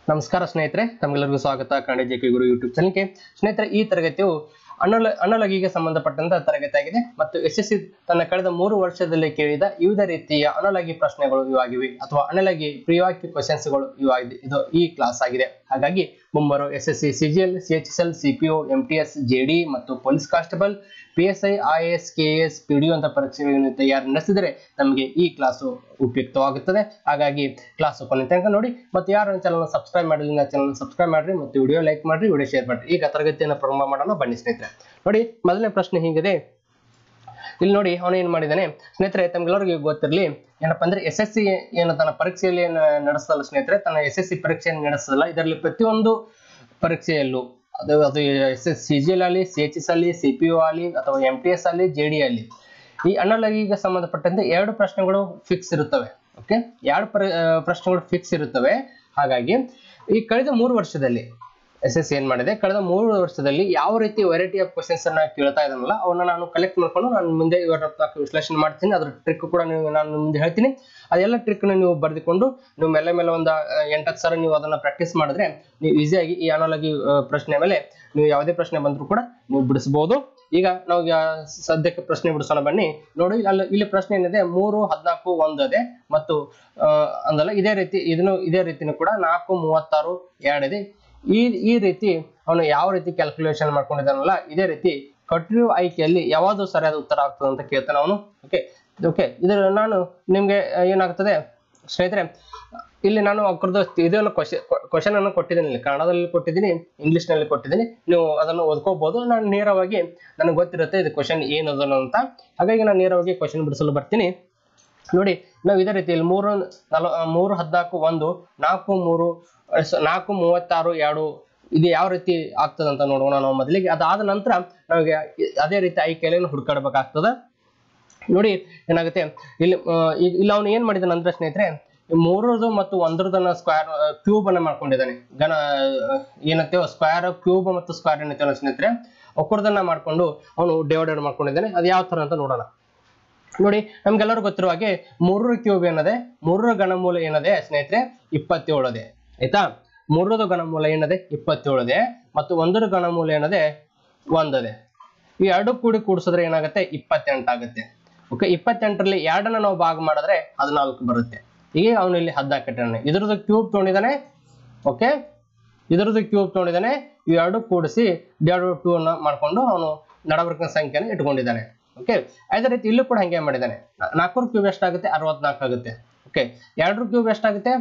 ನಮಸ್ಕಾರ ಸ್ನೇಹಿತರೆ ತಮಗೆಲ್ಲರಿಗೂ ಸ್ವಾಗತ Kannada J K Guru YouTube ಚಾನಲ್ಗೆ ಸ್ನೇಹಿತರೆ ಈ ತರಗತಿಯು ಅನಲ ಅನಲಗಿಗೆ ಸಂಬಂಧಪಟ್ಟಂತ ತರಗತಿ ಆಗಿದೆ ಮತ್ತು ಎಸ್ ಎಸ್ ಸಿ ತನ್ನ ಕಳೆದ ಮೂರು ವರ್ಷದಲ್ಲಿ ಕೇಳಿದ ವಿವಿಧ ರೀತಿಯ ಅನಲಗಿ ಪ್ರಶ್ನೆಗಳು ಇವಾಗಿವೆ ಅಥವಾ ಅನಲಗಿ ಪ್ರಿಯಾಕಿ ಕ್ವಶನ್ಸ್ಗಳು ಇವಾಗಿದೆ ಇದು ಈ ಕ್ಲಾಸ್ ಆಗಿದೆ ಹಾಗಾಗಿ ಮುಂಬರುವ S S C C G L C H S L C P O M T S J D ಮತ್ತು police constable P S I I S K S P D ಅಂತ ಪರೀಕ್ಷೆಗಳನ್ನು ತಯಾರು ನಡೆಸಿದರೆ ನಮಗೆ ಈ ಕ್ಲಾಸು ಉಪಯುಕ್ತವಾಗುತ್ತದೆ ಹಾಗಾಗಿ ಕ್ಲಾಸ್ ಕೊನೆ ತನಕ ನೋಡಿ ಮತ್ತು ಯಾರು ಚಾನಲ್ ಸಬ್ಸ್ಕ್ರೈಬ್ ಮಾಡಿಲ್ಲ ಚಾನಲ್ ಸಬ್ಸ್ಕ್ರೈಬ್ ಮಾಡ್ರಿ ಮತ್ತು ವಿಡಿಯೋ ಲೈಕ್ ಮಾಡ್ರಿ ವಿಡಿಯೋ ಶೇರ್ ಮಾಡ್ರಿ ಈಗ ತರಗತಿಯನ್ನು ಪ್ರಾರಂಭ ಮಾಡೋಣ ಬನ್ನಿ ಸ್ನೇಹಿತರೆ ನೋಡಿ ಮೊದಲನೇ ಪ್ರಶ್ನೆ ಹೀಗಿದೆ ಇಲ್ಲಿ ನೋಡಿ ಅವನು ಏನ್ ಮಾಡಿದ್ದಾನೆ ಸ್ನೇಹಿತರೆ ತಮ್ಗೆಲ್ಲರಿಗೂ ಗೊತ್ತಿರಲಿ ಏನಪ್ಪಾ ಅಂದ್ರೆ ಎಸ್ ಎಸ್ ಸಿ ಏನು ತನ್ನ ಪರೀಕ್ಷೆಯಲ್ಲಿ ಏನು ನಡೆಸ್ತಲ್ಲ ಸ್ನೇಹಿತರೆ ತನ್ನ ಎಸ್ ಎಸ್ ಸಿ ಪರೀಕ್ಷೆಯನ್ನು ನಡೆಸ್ತಲ್ಲ ಇದರಲ್ಲಿ ಪ್ರತಿಯೊಂದು ಪರೀಕ್ಷೆಯಲ್ಲೂ ಅದು ಅದು S S C G L ಆಗಲಿ ಸಿ ಎಚ್ ಎಸ್ ಅಲ್ಲಿ ಸಿ ಪಿ ಒ ಆಗಲಿ ಅಥವಾ ಎಂ ಟಿ ಎಸ್ ಅಲ್ಲಿ ಜೆ ಡಿ ಅಲ್ಲಿ ಈ ಅನಲಗಿಗೆ ಸಂಬಂಧಪಟ್ಟಂತೆ ಎರಡು ಪ್ರಶ್ನೆಗಳು ಫಿಕ್ಸ್ ಇರುತ್ತವೆ ಓಕೆ ಎರಡು ಪ್ರ ಆ, ಪ್ರಶ್ನೆಗಳು ಫಿಕ್ಸ್ ಇರುತ್ತವೆ ಹಾಗಾಗಿ ಈ ಕಳೆದ ಮೂರು ವರ್ಷದಲ್ಲಿ ಎಸ್ ಎಸ್ ಏನ್ ಮಾಡಿದೆ ಕಳೆದ ಮೂರು ವರ್ಷದಲ್ಲಿ ಯಾವ ರೀತಿ ವೆರೈಟಿ ಆಫ್ ಕ್ವಶನ್ಸ್ ಅನ್ನ ಕೇಳ್ತಾ ಇದ್ದಾನಲ್ಲ ಅವನ್ನ ನಾನು ಕಲೆಕ್ಟ್ ಮಾಡ್ಕೊಂಡು ನಾನು ಮುಂದೆ ಇವರ ತಕ್ಕ ವಿಶ್ಲೇಷಣೆ ಮಾಡ್ತೀನಿ ಅದ್ರ ಟ್ರಿಕ್ ಕೂಡ ನೀವು ನಾನು ಮುಂದೆ ಹೇಳ್ತೀನಿ ಅದೆಲ್ಲ ಟ್ರಿಕ್ ನೀವು ಬರೆದುಕೊಂಡು ನೀವು ಮೇಲೆ ಮೇಲೆ ಒಂದು ಎಂಟತ್ತು ಸಲ ನೀವು ಅದನ್ನ ಪ್ರಾಕ್ಟೀಸ್ ಮಾಡಿದ್ರೆ ನೀವು ಈಸಿಯಾಗಿ ಈ ಅನಾಲಗಿ ಪ್ರಶ್ನೆ ಮೇಲೆ ನೀವು ಯಾವುದೇ ಪ್ರಶ್ನೆ ಬಂದರೂ ಕೂಡ ನೀವು ಬಿಡಿಸಬಹುದು ಈಗ ನಾವು ಈಗ ಸದ್ಯಕ್ಕೆ ಪ್ರಶ್ನೆ ಬಿಡಿಸೋಣ ಬನ್ನಿ ನೋಡಿ ಅಲ್ಲಿ ಇಲ್ಲಿ ಪ್ರಶ್ನೆ ಏನಿದೆ ಮೂರು ಹದಿನಾಲ್ಕು ಒಂದು ಅದೇ ಮತ್ತು ಆ, ಅಂದಲ್ಲ ಇದೇ ರೀತಿ ಇದನ್ನು ಇದೇ ರೀತಿನೂ ಕೂಡ ನಾಲ್ಕು ಮೂವತ್ತಾರು ಎರಡಿದೆ ಈ ಈ ರೀತಿ ಅವನು ಯಾವ ರೀತಿ ಕ್ಯಾಲ್ಕುಲೇಷನ್ ಮಾಡ್ಕೊಂಡಿದ್ದಾನಲ್ಲ ಇದೇ ರೀತಿ ಕೊಟ್ಟಿರುವ ಆಯ್ಕೆಯಲ್ಲಿ ಯಾವುದು ಸರಿಯಾದ ಉತ್ತರ ಆಗ್ತದೆ ಅಂತ ಕೇಳ್ತಾನೆ ಅವನು ಓಕೆ ಓಕೆ ಇದು ನಾನು ನಿಮ್ಗೆ ಏನಾಗ್ತದೆ ಸ್ನೇಹಿತರೆ ಇಲ್ಲಿ ನಾನು ಅಕ್ರದ್ದು ಇದನ್ನು ಕ್ವಶನ್ ಅನ್ನು ಕೊಟ್ಟಿದ್ದೀನಿ ಇಲ್ಲಿ ಕನ್ನಡದಲ್ಲಿ ಕೊಟ್ಟಿದ್ದೀನಿ ಇಂಗ್ಲಿಷ್ ನಲ್ಲಿ ಕೊಟ್ಟಿದ್ದೀನಿ ನೀವು ಅದನ್ನು ಓದ್ಕೋಬಹುದು ನಾನು ನೇರವಾಗಿ ನನಗೆ ಗೊತ್ತಿರುತ್ತೆ ಇದು ಕ್ವಶನ್ ಏನದನ್ನು ಅಂತ ಹಾಗಾಗಿ ನಾನು ನೇರವಾಗಿ ಕ್ವಶನ್ ಬಿಡಿಸಲು ಬರ್ತೀನಿ ನೋಡಿ ನಾವು ಇದೇ ರೀತಿಯಲ್ಲಿ ಮೂರು ನಲ ಮೂರು ಹದಿನಾಲ್ಕು ಒಂದು ನಾಲ್ಕು ಮೂರು ಅಹ್, ಸ- ನಾಲ್ಕು ಮೂವತ್ತಾರು ಎರಡು ಇದು ಯಾವ ರೀತಿ ಆಗ್ತದೆ ಅಂತ ನೋಡೋಣ ನಾವು ಮೊದಲಿಗೆ ಅದಾದ ನಂತರ ನಮಗೆ ಅದೇ ರೀತಿ ಆಯ್ಕೆಯನ್ನು ಹುಡುಕಾಡಬೇಕಾಗ್ತದೆ ನೋಡಿ ಏನಾಗುತ್ತೆ ಇಲ್ಲಿ ಆ, ಈಗ ಇಲ್ಲಿ ಅವನು ಏನ್ ಮಾಡಿದಾನೆ ಅಂದ್ರೆ ಸ್ನೇಹಿತರೆ ಈ ಮೂರರದು ಮತ್ತು ಒಂದರದನ್ನ ಸ್ಕ್ವೇರ್ ಕ್ಯೂಬ್ ಅನ್ನ ಮಾಡ್ಕೊಂಡಿದ್ದಾನೆ ಘನ ಆ, ಏನಂತೇವ ಸ್ಕ್ವೇರ್ ಕ್ಯೂಬ್ ಮತ್ತು ಸ್ಕ್ವೇರ್ ಏನಂತೇವ ಸ್ನೇಹಿತರೆ ಒಕ್ಕರದನ್ನ ಮಾಡ್ಕೊಂಡು ಅವನು ಡಿವೈಡೆಡ್ ಮಾಡ್ಕೊಂಡಿದ್ದಾನೆ ಅದು ಯಾವ ತರ ಅಂತ ನೋಡೋಣ ನೋಡಿ ನಮ್ಗೆಲ್ಲರೂ ಗೊತ್ತಿರುವ ಹಾಗೆ ಮೂರರ ಕ್ಯೂಬ್ ಏನದೆ ಮೂರರ ಘನಮೂಲ ಏನದೆ ಸ್ನೇಹಿತರೆ ಇಪ್ಪತ್ತೇಳು ಅದೆ ಆಯ್ತಾ ಮೂರರದ ಘನಮೂಲ ಏನದೆ ಇಪ್ಪತ್ತೇಳು ಇದೆ ಮತ್ತು ಒಂದರ ಘನಮೂಲ ಏನದೆ ಒಂದದೆ ಈ ಎರಡು ಕೂಡಿ ಕೂಡಿಸಿದ್ರೆ ಏನಾಗುತ್ತೆ ಇಪ್ಪತ್ತೆಂಟಾಗುತ್ತೆ ಓಕೆ ಇಪ್ಪತ್ತೆಂಟರಲ್ಲಿ ಎರಡನ್ನ ನಾವು ಭಾಗ ಮಾಡಿದ್ರೆ ಹದಿನಾಲ್ಕು ಬರುತ್ತೆ ಈಗ ಅವನು ಇಲ್ಲಿ ಹದಿನಾಲ್ಕು ಇಟ್ಟಾನೆ ಇದ್ರದ್ದು ಕ್ಯೂಬ್ ತೊಗೊಂಡಿದ್ದಾನೆ ಓಕೆ ಇದರದ್ದು ಕ್ಯೂಬ್ ತೊಗೊಂಡಿದ್ದಾನೆ ಈ ಎರಡು ಕೂಡಿಸಿ ಡಿವೈಡ್ ಟೂ ಅನ್ನ ಮಾಡ್ಕೊಂಡು ಅವನು ನಡಬರ್ಕಿನ ಸಂಖ್ಯೆನ ಇಟ್ಕೊಂಡಿದ್ದಾನೆ ಓಕೆ ಅದೇ ರೀತಿ ಇಲ್ಲೂ ಕೂಡ ಹಂಗೆ ಮಾಡಿದ್ದಾನೆ ನಾಲ್ಕರ ಕ್ಯೂಬ್ ಎಷ್ಟಾಗುತ್ತೆ ಅರವತ್ನಾಲ್ಕು ಆಗುತ್ತೆ ಓಕೆ ಎರಡರ ಕ್ಯೂಬ್ ಎಷ್ಟಾಗುತ್ತೆ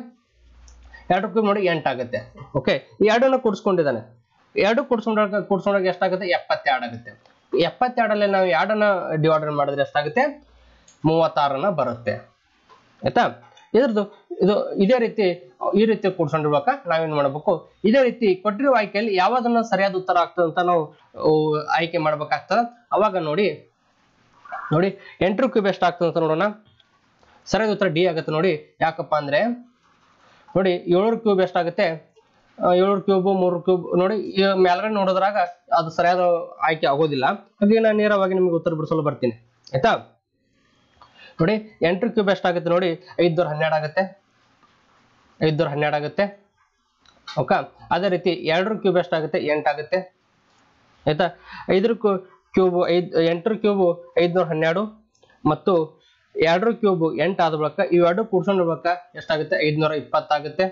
ಎರಡು ಕ್ಯೂಬ್ ನೋಡಿ ಎಂಟಾಗುತ್ತೆ ಓಕೆ ಈ ಎರಡನ್ನ ಕೂಡಿಸ್ಕೊಂಡಿದ್ದಾನೆ ಎರಡು ಕೂಡಿಸ್ಕೊಂಡಾಗ ಕೂಡಿಸ್ಕೊಂಡಾಗ ಎಷ್ಟಾಗುತ್ತೆ ಎಪ್ಪತ್ತೆರಡು ಆಗುತ್ತೆ ಎಪ್ಪತ್ತೆರಡರಲ್ಲಿ ನಾವು ಎರಡನ್ನ ಡಿವೈಡರ್ ಮಾಡಿದ್ರೆ ಎಷ್ಟಾಗುತ್ತೆ ಮೂವತ್ತಾರನ್ನ ಬರುತ್ತೆ ಆಯ್ತಾ ಇದ್ರದ್ದು ಇದು ಇದೇ ರೀತಿ ಈ ರೀತಿ ಕೂಡ್ಕೊಂಡಿರ್ಬೇಕ ನಾವೇನ್ ಮಾಡ್ಬೇಕು ಇದೇ ರೀತಿ ಕೊಟ್ಟಿರುವ ಆಯ್ಕೆಯಲ್ಲಿ ಯಾವ್ದನ್ನ ಸರಿಯಾದ ಉತ್ತರ ಆಗ್ತದೆ ಅಂತ ನಾವು ಅವು ಆಯ್ಕೆ ಮಾಡ್ಬೇಕಾಗ್ತದ ಅವಾಗ ನೋಡಿ ನೋಡಿ ಎಂಟರ ಕ್ಯೂಬ್ ಎಷ್ಟು ಆಗ್ತದೆ ಅಂತ ನೋಡೋಣ ಸರಿಯಾದ ಉತ್ತರ ಡಿ ಆಗುತ್ತೆ ನೋಡಿ ಯಾಕಪ್ಪ ಅಂದ್ರೆ ನೋಡಿ ಏಳರ ಕ್ಯೂಬ್ ಎಷ್ಟಾಗುತ್ತೆ ಏಳರ ಕ್ಯೂಬ್ ಮೂರು ಕ್ಯೂಬ್ ನೋಡಿ ಈ ಮೇಲ್ಗಡೆ ನೋಡಿದ್ರಾಗ ಅದು ಸರಿಯಾದ ಆಯ್ಕೆ ಆಗೋದಿಲ್ಲ ಹಾಗೆ ನಾನು ನೇರವಾಗಿ ನಿಮಗೆ ಉತ್ತರ ಬಿಡಿಸಲು ಬರ್ತೀನಿ ಆಯ್ತಾ ನೋಡಿ ಎಂಟರ ಕ್ಯೂಬ್ ಎಷ್ಟಾಗುತ್ತೆ ನೋಡಿ ಐದೂರ ಹನ್ನೆರಡು ಆಗುತ್ತೆ ಐದೂರ ಹನ್ನೆರಡು ಆಗುತ್ತೆ ಓಕೆ ಅದೇ ರೀತಿ ಎರಡರ ಕ್ಯೂಬ್ ಎಷ್ಟಾಗುತ್ತೆ ಎಂಟಾಗುತ್ತೆ ಆಯ್ತಾ ಐದರ ಕ್ಯೂಬ್ ಐದ್ ಎಂಟರ ಕ್ಯೂಬ್ ಐದ್ನೂರ ಹನ್ನೆರಡು ಮತ್ತು ಎರಡರ ಕ್ಯೂಬ್ ಎಂಟು ಆದ ಬಳಿಕ ಇವೆರಡು ಕೂಡ್ಸ್ಕೊಂಡು ಬಳಿಕ ಎಷ್ಟಾಗುತ್ತೆ ಐದ್ನೂರ ಇಪ್ಪತ್ತಾಗುತ್ತೆ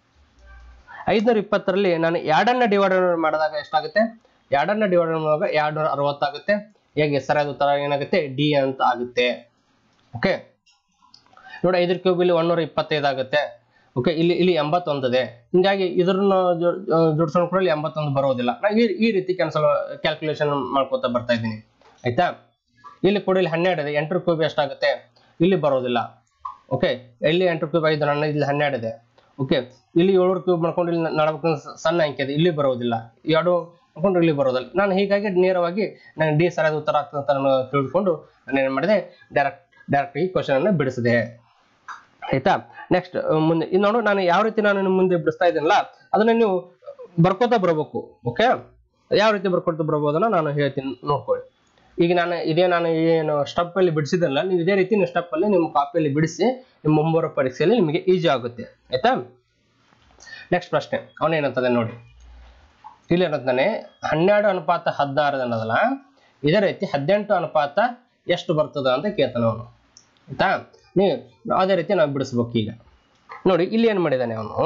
ಐದ್ನೂರ ಇಪ್ಪತ್ತರಲ್ಲಿ ನಾನು ಎರಡನ್ನ ಡಿವೈಡ್ ಮಾಡಿದಾಗ ಎಷ್ಟಾಗುತ್ತೆ ಎರಡನ್ನ ಡಿವೈಡ್ ಮಾಡುವಾಗ ಎರಡ್ನೂರ ಅರವತ್ತಾಗುತ್ತೆ ಹೇಗೆ ಸರಿಯಾದ ಉತ್ತರ ಏನಾಗುತ್ತೆ ಡಿ ಅಂತ ಆಗುತ್ತೆ ಓಕೆ ನೋಡಿ ಐದರ ಕ್ಯೂಬ್ ಇಲ್ಲಿ ಒಂದೂರ ಇಪ್ಪತ್ತೈದು ಆಗುತ್ತೆ ಓಕೆ ಇಲ್ಲಿ ಇಲ್ಲಿ ಎಂಬತ್ತೊಂದಿದೆ ಹಿಂಗಾಗಿ ಇದ್ರನ್ನ ಜೋಡಿಸ್ಕೊಂಡು ಕೂಡ ಇಲ್ಲಿ ಎಂಬತ್ತೊಂದು ಬರೋದಿಲ್ಲ ನಾನು ಈ ಈ ರೀತಿ ಕ್ಯಾನ್ಸಲ್ ಕ್ಯಾಲ್ಕುಲೇಷನ್ ಮಾಡ್ಕೋತಾ ಬರ್ತಾ ಇದ್ದೀನಿ ಆಯ್ತಾ ಇಲ್ಲಿ ಕೂಡ ಇಲ್ಲಿ ಹನ್ನೆರಡು ಇದೆ ಎಂಟರ ಕ್ಯೂಬ್ ಎಷ್ಟಾಗುತ್ತೆ ಇಲ್ಲಿ ಬರೋದಿಲ್ಲ ಓಕೆ ಇಲ್ಲಿ ಎಂಟರ ಕ್ಯೂಬ್ ಐದು ನನ್ನ ಇಲ್ಲಿ ಹನ್ನೆರಡು ಇದೆ ಓಕೆ ಇಲ್ಲಿ ಏಳೂರು ಕ್ಯೂಬ್ ಮಾಡ್ಕೊಂಡು ಇಲ್ಲಿ ನಡಬೇಕು ಸಣ್ಣ ಅಂಕೆ ಇದೆ ಇಲ್ಲಿ ಬರೋದಿಲ್ಲ ಎರಡು ಮಾಡ್ಕೊಂಡು ಇಲ್ಲಿ ಬರೋದಿಲ್ಲ ನಾನು ಹೀಗಾಗಿ ನೇರವಾಗಿ ನಾನು ಡಿ ಸರಿಯಾದ ಉತ್ತರ ಆಗ್ತದೆ ಅಂತ ನಾನು ತಿಳಿದುಕೊಂಡು ನಾನು ಏನು ಮಾಡಿದೆ ಡೈರೆಕ್ಟ್ ಡೈರೆಕ್ಟ್ ಈ ಕ್ವಶನ್ ಅನ್ನು ಬಿಡಿಸಿದೆ ಆಯ್ತಾ ನೆಕ್ಸ್ಟ್ ಮುಂದೆ ಇನ್ನು ನೋಡು ನಾನು ಯಾವ ರೀತಿ ನಾನು ನಿಮ್ ಮುಂದೆ ಬಿಡಿಸ್ತಾ ಇದ್ದೀನಲ್ಲ ಅದನ್ನ ನೀವು ಬರ್ಕೋತಾ ಬರಬೇಕು ಓಕೆ ಯಾವ ರೀತಿ ಬರ್ಕೊಳ್ತಾ ಬರ್ಬೋದನ್ನ ನಾನು ಹೇಳ್ತೀನಿ ನೋಡ್ಕೊಳ್ಳಿ ಈಗ ನಾನು ಇದೇ ನಾನು ಏನು ಸ್ಟೆಪ್ ಅಲ್ಲಿ ಬಿಡಿಸಿದಲ್ಲ ನೀವು ಇದೇ ರೀತಿ ನೀವು ಸ್ಟೆಪ್ ಅಲ್ಲಿ ನಿಮ್ಮ ಕಾಪಿಯಲ್ಲಿ ಬಿಡಿಸಿ ನಿಮ್ಮ ಮುಂಬರುವ ಪರೀಕ್ಷೆಯಲ್ಲಿ ನಿಮಗೆ ಈಜಿ ಆಗುತ್ತೆ ಆಯ್ತಾ ನೆಕ್ಸ್ಟ್ ಪ್ರಶ್ನೆ ಅವನೇನಂತದೆ ನೋಡಿ ಇಲ್ಲಿ ಏನಂತಾನೆ ಹನ್ನೆರಡು ಅನುಪಾತ ಹದಿನಾರು ಅನ್ನೋದಲ್ಲ ಇದೇ ರೀತಿ ಹದಿನೆಂಟು ಅನುಪಾತ ಎಷ್ಟು ಬರ್ತದ ಅಂತ ಕೇಳ್ತಾನೆ ಅವನು ಆಯ್ತಾ ನೀವು ಅದೇ ರೀತಿ ನಾವು ಬಿಡಿಸ್ಬೇಕು ಈಗ ನೋಡಿ ಇಲ್ಲಿ ಏನ್ ಮಾಡಿದಾನೆ ಅವನು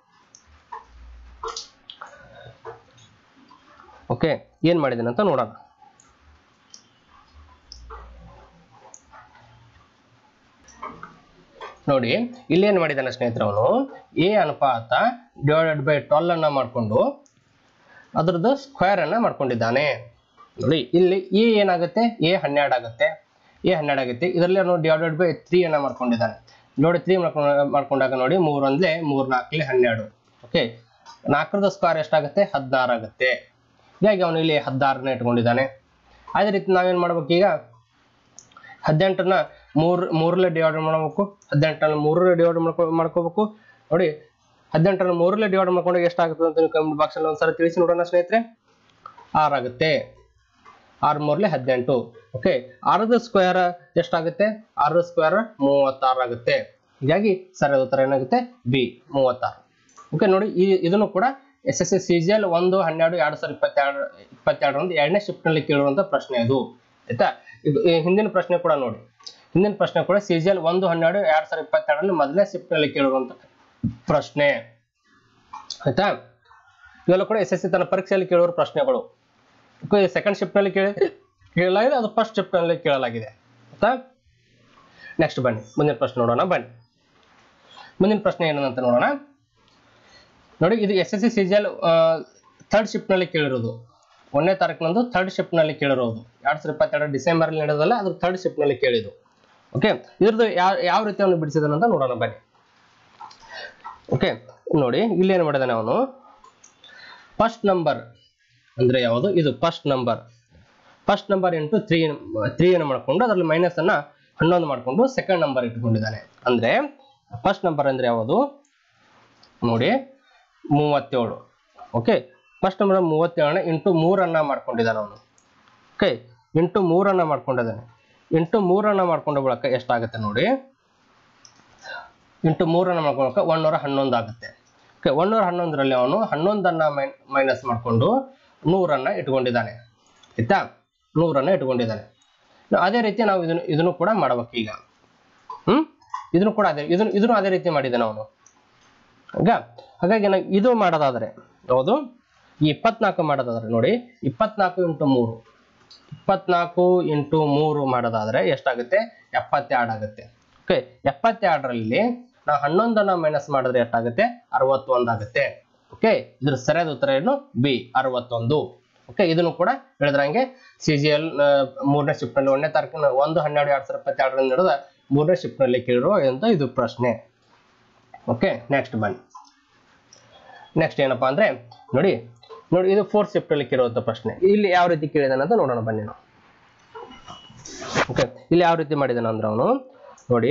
ಓಕೆ ಏನ್ ಮಾಡಿದಾನೆ ಅಂತ ನೋಡೋಣ ನೋಡಿ ಇಲ್ಲಿ ಏನ್ ಮಾಡಿದಾನೆ ಸ್ನೇಹಿತರೆ ಅವನು ಎ ಅನುಪಾತ ಡಿವೈಡೆಡ್ ಬೈ ಟ್ವೆಲ್ ಅನ್ನ ಮಾಡಿಕೊಂಡು ಅದ್ರದ್ದು ಸ್ಕ್ವೇರ್ ಅನ್ನ ಮಾಡ್ಕೊಂಡಿದ್ದಾನೆ ನೋಡಿ ಇಲ್ಲಿ ಎ ಏನಾಗುತ್ತೆ ಎ ಹನ್ನೆರಡು ಆಗುತ್ತೆ ಎ ಹನ್ನೆರಡು ಆಗುತ್ತೆ ಇದರಲ್ಲಿ ಅವನು ಡಿವೈಡೆಡ್ ಬೈ ತ್ರೀ ಅನ್ನ ಮಾಡ್ಕೊಂಡಿದ್ದಾನೆ ನೋಡಿ ತ್ರೀ ಮಾಡ್ಕೊಂಡು ಮಾಡ್ಕೊಂಡಾಗ ನೋಡಿ ಮೂರ್ ಒಂದ್ಲೆ ಮೂರ್ ನಾಲ್ಕಲೆ ಹನ್ನೆರಡು ಓಕೆ ನಾಲ್ಕರದ ಸ್ಕ್ವೇರ್ ಎಷ್ಟಾಗುತ್ತೆ ಹದಿನಾರು ಆಗುತ್ತೆ ಹೀಗಾಗಿ ಅವನು ಇಲ್ಲಿ ಹದಿನಾರನ್ನ ಇಟ್ಕೊಂಡಿದ್ದಾನೆ ಅದೇ ರೀತಿ ನಾವೇನ್ ಮಾಡ್ಬೇಕು ಈಗ ಹದಿನೆಂಟನ್ನ ಮೂರ್ ಮೂರಲ್ಲೇ ಡಿವೈಡ್ ಮಾಡಬೇಕು ಹದಿನೆಂಟನ್ನ ಮೂರಲ್ಲೇ ಡಿವೈಡ್ ಮಾಡ್ಕೊ ಮಾಡ್ಕೋಬೇಕು ನೋಡಿ ಹದಿನೆಂಟನ್ನ ಮೂರಲ್ಲೇ ಡಿವೈಡ್ ಮಾಡ್ಕೊಂಡಾಗ ಎಷ್ಟಾಗುತ್ತೆ ಅಂತ ನೀವು ಕಮೆಂಟ್ ಬಾಕ್ಸ್ ಅಲ್ಲಿ ಒಂದ್ಸಲ ತಿಳಿಸಿ ನೋಡೋಣ ಸ್ನೇಹಿತರೆ ಆರಾಗುತ್ತೆ ಆರು ಮೂರ್ಲೆ ಹದಿನೆಂಟು ಓಕೆ ಆರದ ಸ್ಕ್ವೇರ್ ಎಷ್ಟಾಗುತ್ತೆ ಆರದ ಸ್ಕ್ವೇರ್ ಮೂವತ್ತಾರು ಆಗುತ್ತೆ ಹೀಗಾಗಿ ಸರಿಯಾದ ಉತ್ತರ ಏನಾಗುತ್ತೆ ಬಿ ಮೂವತ್ತಾರು ಓಕೆ ನೋಡಿ ಈ ಇದನ್ನು ಕೂಡ S S S C G L ಒಂದು ಹನ್ನೆರಡು ಎರಡು ಸಾವಿರದ ಇಪ್ಪತ್ತೆರಡು ಇಪ್ಪತ್ತೆರಡರಂದು ಎರಡನೇ ಶಿಫ್ಟ್ ನಲ್ಲಿ ಕೇಳುವಂತ ಪ್ರಶ್ನೆ ಇದು ಆಯ್ತಾ ಇದು ಈ ಹಿಂದಿನ ಪ್ರಶ್ನೆ ಕೂಡ ನೋಡಿ ಹಿಂದಿನ ಪ್ರಶ್ನೆ ಕೂಡ ಸಿ ಜಿ ಎಲ್ ಒಂದು ಹನ್ನೆರಡು ಎರಡ್ ಸಾವಿರದ ಇಪ್ಪತ್ತೆರಡರಲ್ಲಿ ಮೊದಲನೇ ಶಿಫ್ಟ್ ನಲ್ಲಿ ಕೇಳುವಂತ ಪ್ರಶ್ನೆ ಆಯ್ತಾ ಇವೆಲ್ಲ ಕೂಡ ಎಸ್ ಎಸ್ ಸಿ ತನ್ನ ಪರೀಕ್ಷೆಯಲ್ಲಿ ಕೇಳುವ ಪ್ರಶ್ನೆಗಳು ಸೆಕೆಂಡ್ ಶಿಫ್ಟ್ ನಲ್ಲಿ ಕೇಳಿ ಕೇಳಲಾಗಿದೆ ಅದು ಫಸ್ಟ್ ಶಿಫ್ಟ್ ನಲ್ಲಿ ಕೇಳಲಾಗಿದೆ ಆಯ್ತಾ ನೆಕ್ಸ್ಟ್ ಬನ್ನಿ ಮುಂದಿನ ಪ್ರಶ್ನೆ ನೋಡೋಣ ಬನ್ನಿ ಮುಂದಿನ ಪ್ರಶ್ನೆ ಏನಂತ ನೋಡೋಣ ನೋಡಿ ಇದು S S C C G L third shift ನಲ್ಲಿ ಕೇಳಿರೋದು ಒಂದನೇ ತಾರೀಕಿನಂದು ಥರ್ಡ್ ಶಿಫ್ಟ್ ನಲ್ಲಿ ಕೇಳಿರೋದು ಎರಡ್ ಸಾವಿರದ ಇಪ್ಪತ್ತೆರಡು ಡಿಸೆಂಬರ್ ಅಲ್ಲಿ ನಡೆದಲ್ಲ ಅದ್ರ ಥರ್ಡ್ ಶಿಫ್ಟ್ ನಲ್ಲಿ ಕೇಳಿದ್ದು ಓಕೆ ಇದ್ರದ್ದು ಯಾವ ಯಾವ ರೀತಿ ಅವನು ಬಿಡಿಸಿದಾನೆ ಅಂತ ನೋಡೋಣ ಬನ್ನಿ ಓಕೆ ನೋಡಿ ಇಲ್ಲಿ ಏನು ಮಾಡಿದಾನೆ ಅವನು ಫಸ್ಟ್ ನಂಬರ್ ಅಂದ್ರೆ ಯಾವುದು ಇದು first number first number into three three ಅನ್ನು ಮಾಡ್ಕೊಂಡು ಅದರಲ್ಲಿ ಮೈನಸ್ ಅನ್ನ ಹನ್ನೊಂದು ಮಾಡ್ಕೊಂಡು ಸೆಕೆಂಡ್ ನಂಬರ್ ಇಟ್ಕೊಂಡಿದ್ದಾನೆ ಅಂದ್ರೆ ಫಸ್ಟ್ ನಂಬರ್ ಅಂದ್ರೆ ಯಾವುದು ನೋಡಿ ಮೂವತ್ತೇಳು ಓಕೆ ಫಸ್ಟ್ ನಂಬರ್ ಮೂವತ್ತೇಳನ ಇಂಟು ಮೂರನ್ನ ಮಾಡ್ಕೊಂಡಿದ್ದಾನೆ ಅವನು ಓಕೆ ಇಂಟು ಮೂರನ್ನ ಮಾಡ್ಕೊಂಡಿದ್ದಾನೆ ಇಂಟು ಮೂರನ್ನ ಮಾಡ್ಕೊಂಡ ಬಳಿಕ ಎಷ್ಟಾಗುತ್ತೆ ನೋಡಿ ಇಂಟು ಮೂರನ್ನ ಮಾಡ್ಕೊಳಕ ಒನ್ನೂರ ಹನ್ನೊಂದು ಆಗುತ್ತೆ ಓಕೆ ಒನ್ನೂರ ಹನ್ನೊಂದರಲ್ಲಿ ಅವನು ಹನ್ನೊಂದನ್ನ ಮೈನಸ್ ಮಾಡಿಕೊಂಡು ನೂರನ್ನ ಇಟ್ಕೊಂಡಿದ್ದಾನೆ ಆಯ್ತಾ ನೂರನ್ನ ಇಟ್ಕೊಂಡಿದ್ದಾನೆ ಇನ್ನು ಅದೇ ರೀತಿ ನಾವು ಇದನ್ನು ಇದನ್ನು ಕೂಡ ಮಾಡ್ಬೇಕು ಈಗ ಹ್ಮ್ ಇದನ್ನು ಕೂಡ ಅದೇ ಇದನ್ನು ಇದನ್ನು ಅದೇ ರೀತಿ ಮಾಡಿದ್ದಾನೆ ಅವನು ಈಗ ಹಾಗಾಗಿ ನಾವು ಇದು ಮಾಡೋದಾದ್ರೆ ಯಾವುದು ಈ ಇಪ್ಪತ್ನಾಲ್ಕು ಮಾಡೋದಾದ್ರೆ ನೋಡಿ ಇಪ್ಪತ್ನಾಲ್ಕು ಇಂಟು ಮೂರು ಇಪ್ಪತ್ನಾಲ್ಕು ಇಂಟು ಮೂರು ಮಾಡೋದಾದ್ರೆ ಎಷ್ಟಾಗುತ್ತೆ ಎಪ್ಪತ್ತೆರಡು ಆಗುತ್ತೆ ಓಕೆ ಎಪ್ಪತ್ತೆರಡರಲ್ಲಿ ನಾವು ಹನ್ನೊಂದನ್ನ ಮೈನಸ್ ಮಾಡಿದ್ರೆ ಎಷ್ಟಾಗುತ್ತೆ ಅರವತ್ತೊಂದು ಆಗುತ್ತೆ ಓಕೆ ಇದ್ರ ಸರಿಯಾದ ಉತ್ತರ ಏನು ಬಿ ಅರವತ್ತೊಂದು ಓಕೆ ಇದನ್ನು ಕೂಡ ಹೇಳಿದ್ರಂಗೆ ಸಿ ಜಿ ಎಲ್ ಮೂರನೇ ಶಿಫ್ಟ್ ನಲ್ಲಿ ಒಂದನೇ ತಾರೀಕಿನ ಒಂದು ಹನ್ನೆರಡು ಎರಡ್ ಸಾವಿರದ ಇಪ್ಪತ್ತೆರಡರಿಂದ ನಡೆದ ಮೂರನೇ ಶಿಫ್ಟ್ ನಲ್ಲಿ ಕೇಳಿರುವ ಅಂತ ಇದು ಪ್ರಶ್ನೆ ಓಕೆ ನೆಕ್ಸ್ಟ್ ಬನ್ನಿ ನೆಕ್ಸ್ಟ್ ಏನಪ್ಪಾ ಅಂದ್ರೆ ನೋಡಿ ನೋಡಿ ಇದು ಫೋರ್ತ್ ಶಿಫ್ಟ್ ಅಲ್ಲಿ ಕೇಳುವಂತ ಪ್ರಶ್ನೆ ಇಲ್ಲಿ ಯಾವ ರೀತಿ ಕೇಳಿದಾನೆ ಅಂತ ನೋಡೋಣ ಬನ್ನಿ ನಾವು ಓಕೆ ಇಲ್ಲಿ ಯಾವ ರೀತಿ ಮಾಡಿದಾನೆ ಅಂದ್ರೆ ಅವನು ನೋಡಿ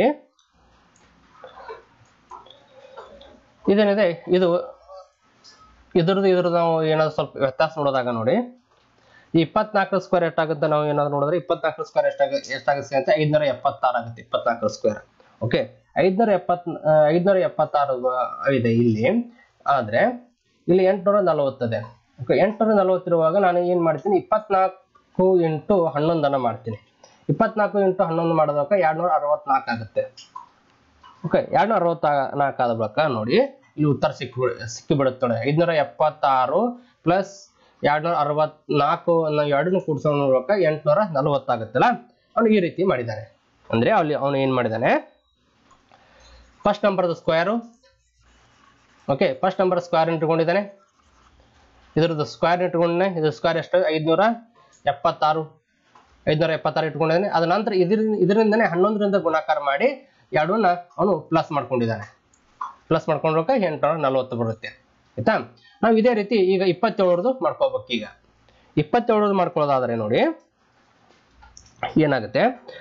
ಇದೇನಿದೆ ಇದು ಇದ್ರದ್ದು ಇದ್ರದ್ದು ನಾವು ಏನಾದ್ರು ಸ್ವಲ್ಪ ವ್ಯತ್ಯಾಸ ನೋಡೋದಾಗ ನೋಡಿ ಈ ಇಪ್ಪತ್ನಾಲ್ಕು ಸ್ಕ್ವೇರ್ ಎಷ್ಟಾಗುತ್ತೆ ನಾವು ಏನಾದ್ರು ನೋಡಿದ್ರೆ ಇಪ್ಪತ್ನಾಲ್ಕು ಸ್ಕ್ವೇರ್ ಎಷ್ಟಾಗ ಎಷ್ಟಾಗುತ್ತೆ ಅಂತ ಐದ್ನೂರ ಎಪ್ಪತ್ತಾರು ಆಗುತ್ತೆ ಇಪ್ಪತ್ನಾಲ್ಕು ಸ್ಕ್ವೇರ್ ಓಕೆ ಐದ್ನೂರ ಎಪ್ಪತ್ ಐದ್ನೂರ ಎಪ್ಪತ್ತಾರು ಇದೆ ಇಲ್ಲಿ ಆದ್ರೆ ಇಲ್ಲಿ ಎಂಟ್ನೂರ ನಲವತ್ತದೆ ಓಕೆ ಎಂಟ್ನೂರ ನಲವತ್ತಿರುವಾಗ ನಾನು ಏನ್ ಮಾಡ್ತೀನಿ ಇಪ್ಪತ್ನಾಲ್ಕು ಇಂಟು ಹನ್ನೊಂದನ್ನ ಮಾಡ್ತೀನಿ ಇಪ್ಪತ್ನಾಲ್ಕು ಇಂಟು ಹನ್ನೊಂದು ಮಾಡಿದಾಗ ಎರಡ್ನೂರ ಅರವತ್ನಾಲ್ಕು ಆಗುತ್ತೆ ಓಕೆ ಎರಡ್ನೂರ ಅರವತ್ತ ನಾಲ್ಕು ಆದ ಬಳಿಕ ನೋಡಿ ಇಲ್ಲಿ ಉತ್ತರ ಸಿಕ್ಕಿ ಸಿಕ್ಕಿ ಬಿಡುತ್ತೆ ನೋಡಿ ಐದ್ನೂರ ಎಪ್ಪತ್ತಾರು ಪ್ಲಸ್ ಎರಡ್ನೂರ ಅರವತ್ನಾಲ್ಕು ಅನ್ನೋ ಎರಡನ್ನು ಕೂಡಿಸೋಣ ಬಳಿಕ ಎಂಟ್ನೂರ ನಲವತ್ತಾಗುತ್ತಲ್ಲ ಅವನು ಈ ರೀತಿ ಮಾಡಿದ್ದಾನೆ ಅಂದ್ರೆ ಅಲ್ಲಿ ಅವನು ಏನ್ ಮಾಡಿದ್ದಾನೆ ಫಸ್ಟ್ ನಂಬರ್ದು square okay first number square ಇಟ್ಕೊಂಡಿದ್ದಾನೆ ಇದ್ರದ್ದು ಸ್ಕ್ವೇರ್ ಇಟ್ಕೊಂಡಿದ್ದಾನೆ ಇದು ಸ್ಕ್ವೇರ್ ಎಷ್ಟು ಐದ್ನೂರ ಎಪ್ಪತ್ತಾರು ಐದ್ನೂರ ಎಪ್ಪತ್ತಾರು ಇಟ್ಕೊಂಡಿದ್ದಾನೆ ಅದ ನಂತರ ಇದ್ರ ಇದರಿಂದನೇ ಹನ್ನೊಂದರಿಂದ ಗುಣಾಕಾರ ಮಾಡಿ ಎರಡನ್ನ ಅವನು ಪ್ಲಸ್ ಮಾಡ್ಕೊಂಡಿದ್ದಾನೆ ಪ್ಲಸ್ ಮಾಡ್ಕೊಂಡ್ರಕ ಎಂಟುನೂರ ನಲವತ್ತು ಬರುತ್ತೆ ಆಯ್ತಾ ನಾವು ಇದೇ ರೀತಿ ಈಗ ಇಪ್ಪತ್ತೇಳರದು ಮಾಡ್ಕೋಬೇಕು ಈಗ ಇಪ್ಪತ್ತೇಳರದು ಮಾಡ್ಕೊಳ್ಳೋದಾದ್ರೆ ನೋಡಿ ಏನಾಗುತ್ತೆ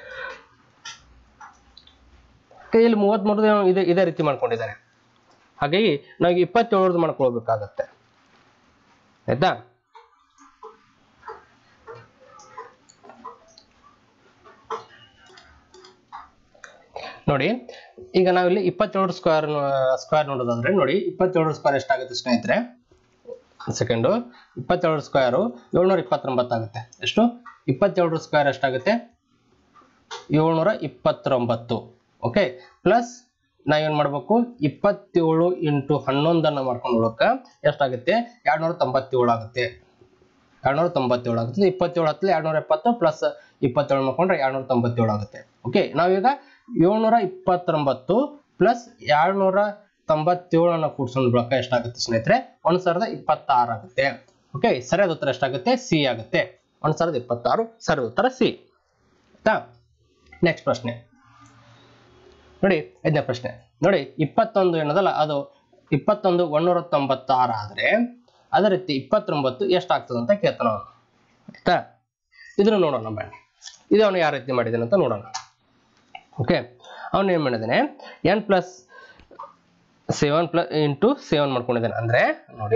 ಇಲ್ಲಿ ಮೂವತ್ಮೂರದು ಇದೇ ಇದೇ ರೀತಿ ಮಾಡ್ಕೊಂಡಿದ್ದಾನೆ ಹಾಗಾಗಿ ನಾವು ಇಪ್ಪತ್ತೇಳರದು ಮಾಡ್ಕೊಳ್ಬೇಕಾಗತ್ತೆ ಆಯ್ತಾ ನೋಡಿ ಈಗ ನಾವಿಲ್ಲಿ ಇಪ್ಪತ್ತೇಳು ಸ್ಕ್ವೇರ್ ಸ್ಕ್ವೇರ್ ನೋಡೋದಾದ್ರೆ ನೋಡಿ ಇಪ್ಪತ್ತೇಳು ಸ್ಕ್ವೇರ್ ಎಷ್ಟಾಗುತ್ತೆ ಸ್ನೇಹಿತರೆ ಸೆಕೆಂಡು ಇಪ್ಪತ್ತೇಳು ಸ್ಕ್ವೇರು ಏಳ್ನೂರ ಇಪ್ಪತ್ತೊಂಬತ್ತು ಆಗುತ್ತೆ ಎಷ್ಟು ಇಪ್ಪತ್ತೇಳು ಸ್ಕ್ವೇರ್ ಎಷ್ಟಾಗುತ್ತೆ ಏಳ್ನೂರ ಇಪ್ಪತ್ತೊಂಬತ್ತು ಓಕೆ ಪ್ಲಸ್ ನಾವೇನು ಮಾಡಬೇಕು ಇಪ್ಪತ್ತೇಳು ಇಂಟು ಹನ್ನೊಂದನ್ನು ಮಾಡ್ಕೊಂಡು ಹೋಗಕ್ಕೆ ಎಷ್ಟಾಗುತ್ತೆ ಎರಡ್ನೂರ ತೊಂಬತ್ತೇಳು ಆಗುತ್ತೆ ಎರಡ್ನೂರ ತೊಂಬತ್ತೇಳು ಆಗುತ್ತೆ ಇಪ್ಪತ್ತೇಳು ಹತ್ತಲಿ ಎರಡ್ನೂರ ಎಪ್ಪತ್ತು ಪ್ಲಸ್ ಇಪ್ಪತ್ತೇಳು ಮಾಡ್ಕೊಂಡ್ರೆ ಎರಡ್ನೂರ ತೊಂಬತ್ತೇಳು ಆಗುತ್ತೆ ಓಕೆ ನಾವೀಗ ಏಳ್ನೂರ ಇಪ್ಪತ್ತೊಂಬತ್ತು ಪ್ಲಸ್ ಎರಡ್ನೂರ ತೊಂಬತ್ತೇಳನ್ನು ಕೂಡ್ಸೋದ್ ಬಳಕ ಎಷ್ಟಾಗುತ್ತೆ ಸ್ನೇಹಿತರೆ ಒಂದ್ ಸಾವಿರದ ಇಪ್ಪತ್ತಾರು ಆಗುತ್ತೆ ಓಕೆ ಸರಿಯಾದ ಉತ್ತರ ಎಷ್ಟಾಗುತ್ತೆ ಸಿ ಆಗುತ್ತೆ ಒಂದ್ ಸಾವಿರದ ಇಪ್ಪತ್ತಾರು ಸರಿಯಾದ ಉತ್ತರ ಸಿ ಆಯ್ತಾ ನೆಕ್ಸ್ಟ್ ಪ್ರಶ್ನೆ ನೋಡಿ ಐದನೇ ಪ್ರಶ್ನೆ ನೋಡಿ ಇಪ್ಪತ್ತೊಂದು ಏನದಲ್ಲ ಅದು ಇಪ್ಪತ್ತೊಂದು ಒಂದೂರ ತೊಂಬತ್ತಾರು ಆದರೆ ಅದೇ ರೀತಿ ಇಪ್ಪತ್ತೊಂಬತ್ತು ಎಷ್ಟಾಗ್ತದೆ ಅಂತ ಕೇಳ್ತಾನ ಅವನು ಆಯ್ತಾ ಇದನ್ನು ನೋಡೋಣ ಬನ್ನಿ ಇದು ಅವನು ಯಾವ ರೀತಿ ಮಾಡಿದ್ದಾನೆ ಅಂತ ನೋಡೋಣ ಓಕೆ ಅವನು ಏನು ಮಾಡಿದ್ದಾನೆ N plus seven plus into seven ಮಾಡ್ಕೊಂಡಿದ್ದಾನೆ ಅಂದರೆ ನೋಡಿ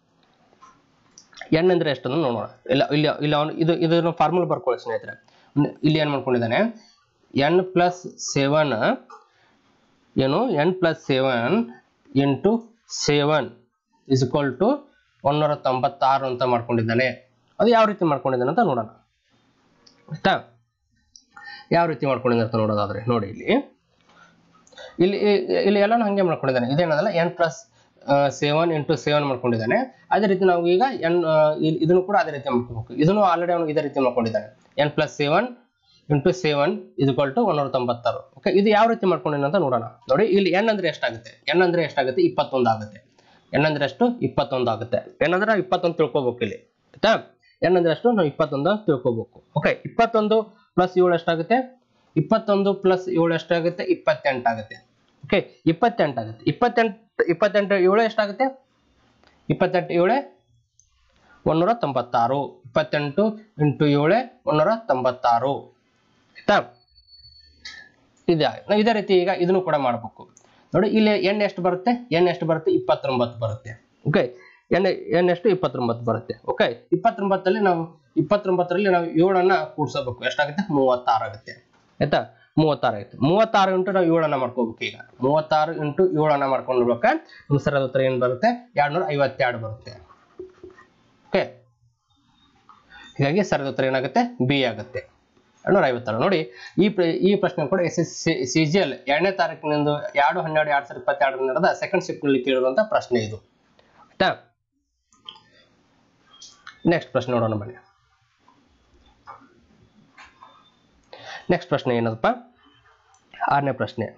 ಎನ್ ಅಂದ್ರೆ ಎಷ್ಟು ಅಂತ ನೋಡೋಣ ಇಲ್ಲ ಇಲ್ಲಿ ಇಲ್ಲಿ ಅವನು ಇದು ಇದನ್ನು ಫಾರ್ಮುಲಾ ಬರ್ಕೊಳ್ಳಿ ಸ್ನೇಹಿತರೆ ಇಲ್ಲಿ ಏನು ಮಾಡ್ಕೊಂಡಿದ್ದಾನೆ ಎನ್ ಪ್ಲಸ್ ಸೆವೆನ್ ಏನು N plus seven into seven is equal to ಒಂದೂರ ತೊಂಬತ್ತಾರು ಅಂತ ಮಾಡ್ಕೊಂಡಿದ್ದಾನೆ ಅದು ಯಾವ ರೀತಿ ಮಾಡ್ಕೊಂಡಿದ್ದಾನೆ ಅಂತ ನೋಡೋಣ ಆಯ್ತಾ ಯಾವ ರೀತಿ ಮಾಡ್ಕೊಂಡಿದ್ದಾನೆ ಅಂತ ನೋಡೋದಾದ್ರೆ ನೋಡಿ ಇಲ್ಲಿ ಇಲ್ಲಿ ಇಲ್ಲಿ ಎಲ್ಲಾನು ಹಂಗೆ ಮಾಡ್ಕೊಂಡಿದ್ದಾನೆ ಇದೇನದಲ್ಲ N plus seven into seven ಮಾಡ್ಕೊಂಡಿದ್ದಾನೆ ಅದೇ ರೀತಿ ನಾವು ಈಗ ಎನ್ ಇದನ್ನು ಕೂಡ ಅದೇ ರೀತಿ ಮಾಡ್ಕೋಬೇಕು ಇದನ್ನು ಆಲ್ರೆಡಿ ಅವನು ಇದೇ ರೀತಿ ಮಾಡ್ಕೊಂಡಿದ್ದಾನೆ N plus seven into seven equal to ಒನ್ನೂರ ತೊಂಬತ್ತಾರು ಓಕೆ ಇದು ಯಾವ ರೀತಿ ಮಾಡ್ಕೊಂಡಿನ ಅಂತ ನೋಡೋಣ ನೋಡಿ ಇಲ್ಲಿ ಎನ್ ಅಂದ್ರೆ ಎಷ್ಟಾಗುತ್ತೆ ಎನ್ ಅಂದ್ರೆ ಎಷ್ಟಾಗುತ್ತೆ ಇಪ್ಪತ್ತೊಂದು ಆಗುತ್ತೆ ಎನ್ ಅಂದ್ರೆ ಎಷ್ಟು ಇಪ್ಪತ್ತೊಂದು ಆಗುತ್ತೆ ಎನ್ ಅಂದ್ರೆ ನಾವು ಇಪ್ಪತ್ತೊಂದು ತಿಳ್ಕೊಬೇಕು ಇಲ್ಲಿ ಆಯ್ತಾ ಎನ್ ಅಂದ್ರೆ ಎಷ್ಟು ನಾವು ಇಪ್ಪತ್ತೊಂದು ತಿಳ್ಕೊಬೇಕು ಓಕೆ ಇಪ್ಪತ್ತೊಂದು ಪ್ಲಸ್ ಏಳು ಎಷ್ಟಾಗುತ್ತೆ ಇಪ್ಪತ್ತೊಂದು ಪ್ಲಸ್ ಏಳು ಎಷ್ಟಾಗುತ್ತೆ ಇಪ್ಪತ್ತೆಂಟು ಆಗುತ್ತೆ ಓಕೆ ಇಪ್ಪತ್ತೆಂಟು ಆಗುತ್ತೆ ಇಪ್ಪತ್ತೆಂಟು ಇಪ್ಪತ್ತೆಂಟು ಏಳು ಎಷ್ಟಾಗುತ್ತೆ ಇಪ್ಪತ್ತೆಂಟು ಏಳೆ ಒಂದೂರ ತೊಂಬತ್ತಾರು ಇಪ್ಪತ್ತೆಂಟು ಇಂಟು ಏಳೆ ಒಂದೂರ ತೊಂಬತ್ತಾರು ಆಯ್ತಾ ಇದೆ ನಾವು ಇದೇ ರೀತಿ ಈಗ ಇದನ್ನು ಕೂಡ ಮಾಡಬೇಕು ನೋಡಿ ಇಲ್ಲಿ ಎಣ್ಣೆ ಎಷ್ಟು ಬರುತ್ತೆ ಎಣ್ಣೆ ಎಷ್ಟು ಬರುತ್ತೆ ಇಪ್ಪತ್ತೊಂಬತ್ತು ಬರುತ್ತೆ ಓಕೆ ಎಣ್ಣೆ ಎಣ್ಣೆ ಎಷ್ಟು ಇಪ್ಪತ್ತೊಂಬತ್ತು ಬರುತ್ತೆ ಓಕೆ ಇಪ್ಪತ್ತೊಂಬತ್ತಲ್ಲಿ ನಾವು ಇಪ್ಪತ್ತೊಂಬತ್ತರಲ್ಲಿ ನಾವು ಏಳನ್ನ ಕೂಡ್ಸೋಬೇಕು ಎಷ್ಟಾಗುತ್ತೆ ಮೂವತ್ತಾರು ಆಗುತ್ತೆ ಆಯ್ತಾ ಮೂವತ್ತಾರು ಆಯ್ತು ಮೂವತ್ತಾರು ಇಂಟು ನಾವು ಏಳನ್ನ ಮಾಡ್ಕೋಬೇಕು ಈಗ ಮೂವತ್ತಾರು ಇಂಟು ಏಳನ್ನ ಮಾಡ್ಕೊಂಡು ಬಿಡ್ಬೇಕಾ ನಮ್ಮ ಸರಿಯಾದ ಉತ್ತರ ಏನು ಬರುತ್ತೆ ಎರಡ್ನೂರ ಐವತ್ತೆರಡು ಬರುತ್ತೆ ಓಕೆ ಹೀಗಾಗಿ ಸರಿಯಾದ ಉತ್ತರ ಏನಾಗುತ್ತೆ ಬಿ ಆಗುತ್ತೆ ಎರಡ್ನೂರ ಐವತ್ತಾರು ನೋಡಿ ಈ ಪ್ರ ಈ ಪ್ರಶ್ನೆ ಕೂಡ S S C G L ಎರಡನೇ ತಾರೀಕಿನಿಂದ ಎರಡು ಹನ್ನೆರಡು ಎರಡ್ ಸಾವಿರದ ಇಪ್ಪತ್ತೆರಡರ ನಡೆದ ಸೆಕೆಂಡ್ ಶಿಫ್ಟ್ನಲ್ಲಿ ಕೇಳಿರುವಂಥ ಪ್ರಶ್ನೆ ಇದು ಆಯ್ತಾ ನೆಕ್ಸ್ಟ್ ಪ್ರಶ್ನೆ ನೋಡೋಣ ಬನ್ನಿ ನೆಕ್ಸ್ಟ್ ಪ್ರಶ್ನೆ ಏನದಪ್ಪ ಆರನೇ ಪ್ರಶ್ನೆ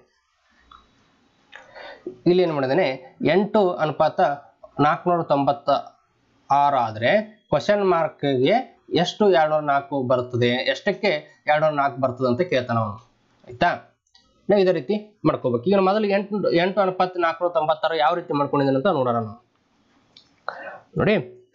ಇಲ್ಲಿ ಏನು ಮಾಡಿದ್ದೇನೆ ಎಂಟು ಅನುಪಾತ ನಾಲ್ಕುನೂರ ತೊಂಬತ್ತ ಆರು ಆದರೆ ಕ್ವಶನ್ ಮಾರ್ಕ್ಗೆ ಎಷ್ಟು ಎರಡ್ನೂರ ನಾಲ್ಕು ಬರ್ತದೆ ಎಷ್ಟಕ್ಕೆ ಎರಡ್ನೂರ ನಾಲ್ಕು ಬರ್ತದೆ ಅಂತ ಕೇಳ್ತಾನ ಅವನು ಆಯ್ತಾ ನಾವು ಇದೇ ರೀತಿ ಮಾಡ್ಕೋಬೇಕು ಈಗ ಮೊದಲು ಎಂಟು ಎಂಟು ಅನುಪಾತ ನಾಲ್ಕುನೂರ ತೊಂಬತ್ತಾರು ಯಾವ ರೀತಿ ಮಾಡ್ಕೊಂಡಿದ್ದಾನೆ ಅಂತ ನೋಡೋಣ ನಾವು ನೋಡಿ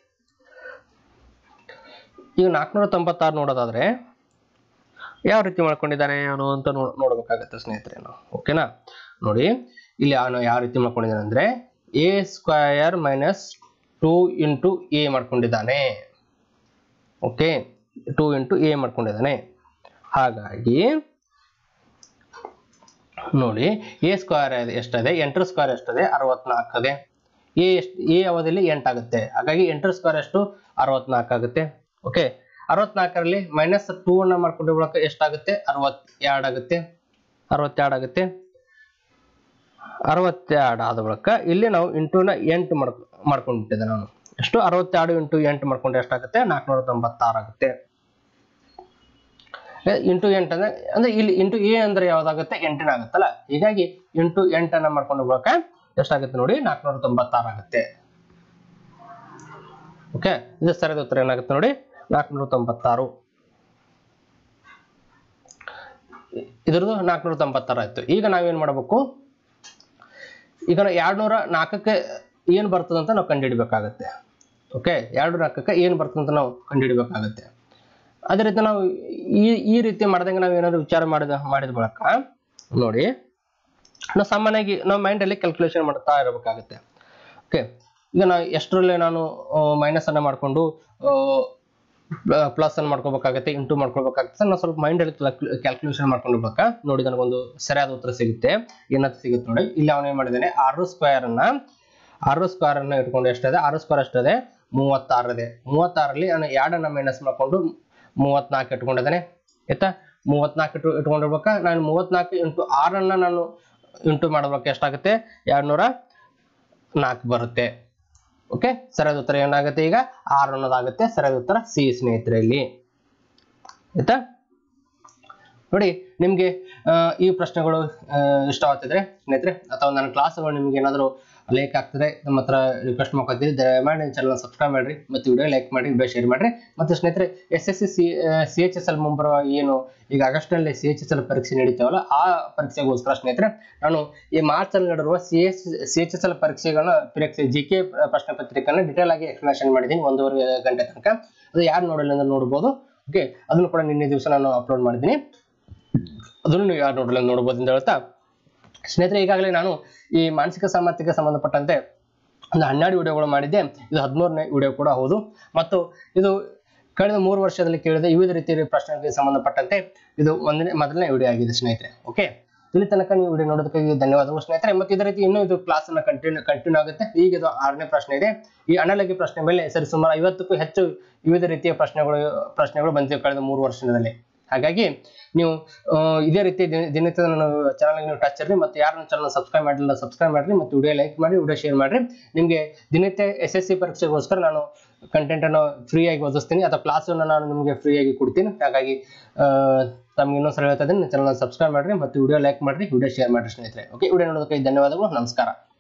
ಈಗ ನಾಲ್ಕುನೂರ ತೊಂಬತ್ತಾರು ನೋಡೋದಾದ್ರೆ ಯಾವ ರೀತಿ ಮಾಡ್ಕೊಂಡಿದ್ದಾನೆ ಅವನು ಅಂತ ನೋ ನೋಡ್ಬೇಕಾಗತ್ತೆ ಸ್ನೇಹಿತರೆ ನಾವು ಓಕೆನಾ ನೋಡಿ ಇಲ್ಲಿ ಅವನು ಯಾವ ರೀತಿ ಮಾಡ್ಕೊಂಡಿದ್ದಾನೆ ಅಂದ್ರೆ A square minus two into A ಮಾಡ್ಕೊಂಡಿದ್ದಾನೆ ಓಕೆ ಟೂ ಇಂಟು ಎ ಮಾಡ್ಕೊಂಡಿದ್ದಾನೆ ಹಾಗಾಗಿ ನೋಡಿ ಎ ಸ್ಕ್ವೇರ್ ಎಷ್ಟಿದೆ ಎಂಟರ ಸ್ಕ್ವೇರ್ ಎಷ್ಟಿದೆ ಅರವತ್ನಾಲ್ಕು ಇದೆ ಎ ಎಷ್ಟು ಎ ಅವಧಿಯಲ್ಲಿ ಎಂಟಾಗುತ್ತೆ ಹಾಗಾಗಿ ಎಂಟರ ಸ್ಕ್ವೇರ್ ಎಷ್ಟು ಅರವತ್ನಾಲ್ಕು ಆಗುತ್ತೆ ಓಕೆ ಅರವತ್ನಾಲ್ಕರಲ್ಲಿ ಮೈನಸ್ ಟೂ ಅನ್ನ ಮಾಡ್ಕೊಂಡು ಬಳಕ ಎಷ್ಟಾಗುತ್ತೆ ಅರವತ್ತೆರಡು ಆಗುತ್ತೆ ಅರವತ್ತೆರಡು ಆಗುತ್ತೆ ಅರವತ್ತೆರಡು ಆದ ಬಳಿಕ ಇಲ್ಲಿ ನಾವು ಇಂಟುನ ಎಂಟು ಮಾಡ್ಕೊ ಮಾಡ್ಕೊಂಡ್ಬಿಟ್ಟಿದ್ದೆ ನಾನು ಎಷ್ಟು ಅರವತ್ತೆರಡು ಇಂಟು ಎಂಟು ಮಾಡ್ಕೊಂಡ್ರೆ ಎಷ್ಟಾಗುತ್ತೆ ನಾಲ್ಕುನೂರ ತೊಂಬತ್ತಾರು ಆಗುತ್ತೆ ಇಂಟು ಎಂಟು ಅಂದ್ರೆ ಅಂದ್ರೆ ಇಲ್ಲಿ ಇಂಟು ಎ ಅಂದ್ರೆ ಯಾವ್ದಾಗುತ್ತೆ ಎಂಟಿನ ಆಗುತ್ತಲ್ಲ ಹೀಗಾಗಿ ಇಂಟು ಎಂಟನ್ನ ಮಾಡ್ಕೊಂಡು ಬಳಿಕ ಎಷ್ಟಾಗುತ್ತೆ ನೋಡಿ ನಾಲ್ಕುನೂರ ತೊಂಬತ್ತಾರು ಆಗುತ್ತೆ ಓಕೆ ಇದು ಸರಿಯಾದ ಉತ್ತರ ಏನಾಗುತ್ತೆ ನೋಡಿ ನಾಲ್ಕುನೂರ ತೊಂಬತ್ತಾರು ಇದ್ರದ್ದು ನಾಲ್ಕುನೂರ ತೊಂಬತ್ತಾರು ಆಯ್ತು ಈಗ ನಾವೇನ್ ಮಾಡಬೇಕು ಈಗ ಎರಡ್ನೂರ ನಾಲ್ಕಕ್ಕೆ ಏನು ಬರ್ತದೆ ಅಂತ ನಾವು ಕಂಡುಹಿಡಿಬೇಕಾಗತ್ತೆ ಓಕೆ ಎರಡು ನಾಲ್ಕಕ್ಕೆ ಏನು ಬರ್ತದೆ ಅಂತ ನಾವು ಕಂಡುಹಿಡಿಬೇಕಾಗತ್ತೆ ಅದೇ ರೀತಿ ನಾವು ಈ ಈ ರೀತಿ ಮಾಡ್ದಂಗೆ ನಾವು ಏನಾದ್ರು ವಿಚಾರ ಮಾಡಿದ ಮಾಡಿದ ಬಳಿಕ ನೋಡಿ ನಾವು ಸಾಮಾನ್ಯವಾಗಿ ನಾವು ಮೈಂಡಲ್ಲಿ ಕ್ಯಾಲ್ಕುಲೇಷನ್ ಮಾಡ್ತಾ ಇರಬೇಕಾಗತ್ತೆ ಓಕೆ ಈಗ ನಾವು ಎಷ್ಟರಲ್ಲೇ ನಾನು ಮೈನಸ್ ಅನ್ನ ಮಾಡಿಕೊಂಡು ಪ್ಲಸ್ ಅನ್ನು ಮಾಡ್ಕೋಬೇಕಾಗುತ್ತೆ ಇಂಟು ಮಾಡ್ಕೋಬೇಕಾಗುತ್ತೆ ನಾವು ಸ್ವಲ್ಪ ಮೈಂಡಲ್ಲಿ ಕ್ಯಾಲ್ಕುಲೇಷನ್ ಮಾಡ್ಕೊಂಡಿರ್ಬೇಕಾ ನೋಡಿ ನನಗೊಂದು ಸರಿಯಾದ ಉತ್ತರ ಸಿಗುತ್ತೆ ಏನಂತ ಸಿಗುತ್ತೆ ನೋಡಿ ಇಲ್ಲಿ ಅವನೇನ್ ಮಾಡಿದ್ದಾನೆ ಆರು ಸ್ಕ್ವೇರ್ ಅನ್ನ ಆರು ಸ್ಕ್ವೇರ್ ಅನ್ನ ಇಟ್ಕೊಂಡು ಎಷ್ಟಿದೆ ಆರು ಸ್ಕ್ವೇರ್ ಎಷ್ಟಿದೆ ಮೂವತ್ತಾರು ಇದೆ ಮೂವತ್ತಾರಲ್ಲಿ ನಾನು ಎರಡನ್ನ ಮೈನಸ್ ಮಾಡ್ಕೊಂಡು ಮೂವತ್ನಾಲ್ಕು ಇಟ್ಕೊಂಡಿದ್ದಾನೆ ಆಯ್ತಾ ಮೂವತ್ನಾಲ್ಕು ಇಟ್ಟು ಇಟ್ಕೊಂಡಿರ್ಬೇಕಾ ನಾನು ಮೂವತ್ನಾಲ್ಕು ಇಂಟು ಆರನ್ನ ನಾನು ಇಂಟು ಮಾಡ್ಬೇಕು ಎಷ್ಟಾಗುತ್ತೆ ಎರಡು ನೂರ ನಾಲ್ಕು ಬರುತ್ತೆ ಓಕೆ ಸರಿಯಾದ ಉತ್ತರ ಏನಾಗುತ್ತೆ ಈಗ ಆರು ಅನ್ನೋದಾಗುತ್ತೆ ಸರಿಯಾದ ಉತ್ತರ ಸಿ ಸ್ನೇಹಿತರೆ ಇಲ್ಲಿ ಆಯ್ತಾ ನೋಡಿ ನಿಮಗೆ ಈ ಪ್ರಶ್ನೆಗಳು ಆ, ಇಷ್ಟವಾಗ್ತಿದ್ರೆ ಸ್ನೇಹಿತರೆ ಅಥವಾ ನನ್ನ ಕ್ಲಾಸ್ಗಳು ನಿಮ್ಗೆ ಏನಾದರೂ ಲೈಕ್ ಆಗ್ತದೆ ನಮ್ಮ ಹತ್ರ ರಿಕ್ವೆಸ್ಟ್ ಮಾಡ್ಕೊತೀರಿ ದಯಮಾಡಿ ನನ್ನ ಚಾನಲ್ ಸಬ್ಸ್ಕ್ರೈಬ್ ಮಾಡಿರಿ ಮತ್ತು ವಿಡಿಯೋ ಲೈಕ್ ಮಾಡಿ ವಿಡಿಯೋ ಶೇರ್ ಮಾಡಿರಿ ಮತ್ತು ಸ್ನೇಹಿತರೆ S S C C C H S L ಮುಂಬರುವ ಏನು ಈಗ ಆಗಸ್ಟ್ನಲ್ಲಿ ಸಿ ಎಚ್ ಎಸ್ ಎಲ್ ಪರೀಕ್ಷೆ ನಡೀತಾವಲ್ಲ ಆ ಪರೀಕ್ಷೆಗೋಸ್ಕರ ಸ್ನೇಹಿತರೆ ನಾನು ಈ ಮಾರ್ಚಲ್ಲಿ ನಡೆರುವ C S C H S L ಪರೀಕ್ಷೆಗಳನ್ನ ಪರೀಕ್ಷೆ ಜಿ ಕೆ ಪ್ರಶ್ನೆ ಪತ್ರಿಕೆಗಳನ್ನ ಡೀಟೇಲ್ ಆಗಿ ಎಕ್ಸ್ಪ್ಲನೇಷನ್ ಮಾಡಿದ್ದೀನಿ ಒಂದೂವರೆ ಗಂಟೆ ತನಕ ಅದು ಯಾರು ನೋಡಿಲ್ಲ ಅಂದ್ರೆ ನೋಡ್ಬೋದು ಓಕೆ ಅದನ್ನು ಕೂಡ ನಿನ್ನೆ ದಿವಸ ನಾನು ಅಪ್ಲೋಡ್ ಮಾಡಿದ್ದೀನಿ ಅದನ್ನು ನೀವು ಯಾರು ನೋಡಲ್ಲ ನೋಡ್ಬೋದು ಅಂತ ಹೇಳ್ತಾ ಸ್ನೇಹಿತರೆ ಈಗಾಗಲೇ ನಾನು ಈ ಮಾನಸಿಕ ಸಾಮರ್ಥ್ಯಕ್ಕೆ ಸಂಬಂಧಪಟ್ಟಂತೆ ಒಂದು ಹನ್ನೆರಡು ವಿಡಿಯೋಗಳು ಮಾಡಿದ್ದೆ ಇದು ಹದಿಮೂರನೇ ವಿಡಿಯೋ ಕೂಡ ಹೌದು ಮತ್ತು ಇದು ಕಳೆದ ಮೂರು ವರ್ಷದಲ್ಲಿ ಕೇಳಿದ ವಿವಿಧ ರೀತಿಯ ಪ್ರಶ್ನೆಗಳಿಗೆ ಸಂಬಂಧಪಟ್ಟಂತೆ ಇದು ಒಂದನೇ ಮೊದಲನೇ ವಿಡಿಯೋ ಆಗಿದೆ ಸ್ನೇಹಿತರೆ ಓಕೆ ಇಲ್ಲಿ ತನಕ ನೀವು ವಿಡಿಯೋ ನೋಡೋದಕ್ಕಾಗಿ ಧನ್ಯವಾದಗಳು ಸ್ನೇಹಿತರೆ ಮತ್ತು ಇದೇ ರೀತಿ ಇನ್ನೂ ಇದು ಕ್ಲಾಸ್ ಅನ್ನ ಕಂಟಿನ್ಯೂ ಕಂಟಿನ್ಯೂ ಆಗುತ್ತೆ ಈಗ ಇದು ಆರನೇ ಪ್ರಶ್ನೆ ಇದೆ ಈ ಅನಲಗಿ ಪ್ರಶ್ನೆ ಮೇಲೆ ಸರಿ ಸುಮಾರು ಐವತ್ತಕ್ಕೂ ಹೆಚ್ಚು ವಿವಿಧ ರೀತಿಯ ಪ್ರಶ್ನೆಗಳು ಪ್ರಶ್ನೆಗಳು ಬಂದಿವೆ ಕಳೆದ ಮೂರು ವರ್ಷದಲ್ಲಿ ಹಾಗಾಗಿ ನೀವು ಆ, ಇದೇ ರೀತಿ ದಿನ- ದಿನನಿತ್ಯ ನನ್ನ ಚಾನಲ್ಗೆ ನೀವು ಟಚ್ ಇರಲಿ ಮತ್ತು ಯಾರು ನನ್ನ ಚಾನಲ್ ಸಬ್ಸ್ಕ್ರೈಬ್ ಮಾಡಿಲ್ಲ ಸಬ್ಸ್ಕ್ರೈಬ್ ಮಾಡಿರಿ ಮತ್ತು ವಿಡಿಯೋ ಲೈಕ್ ಮಾಡಿ ವಿಡಿಯೋ ಶೇರ್ ಮಾಡಿರಿ ನಿಮಗೆ ದಿನನಿತ್ಯ ಎಸ್ ಎಸ್ ಸಿ ಪರೀಕ್ಷೆಗೋಸ್ಕರ ನಾನು ಕಂಟೆಂಟನ್ನು ಫ್ರೀಯಾಗಿ ಓದಿಸ್ತೀನಿ ಅಥವಾ ಕ್ಲಾಸನ್ನು ನಾನು ನಿಮಗೆ ಫ್ರೀಯಾಗಿ ಕೊಡ್ತೀನಿ ಹಾಗಾಗಿ ಆ, ತಮ್ಗೆ ಇನ್ನೊಂದ್ಸಲ ಹೇಳ್ತಾ ಇದ್ದೀನಿ ಚಾನಲ್ ಸಬ್ಸ್ಕ್ರೈಬ್ ಮಾಡಿರಿ ಮತ್ತು ವಿಡಿಯೋ ಲೈಕ್ ಮಾಡಿರಿ ವಿಡಿಯೋ ಶೇರ್ ಮಾಡಿರಿ ಸ್ನೇಹಿತರೆ ಓಕೆ ವಿಡಿಯೋ ನೋಡೋದಕ್ಕೆ ಧನ್ಯವಾದಗಳು ನಮಸ್ಕಾರ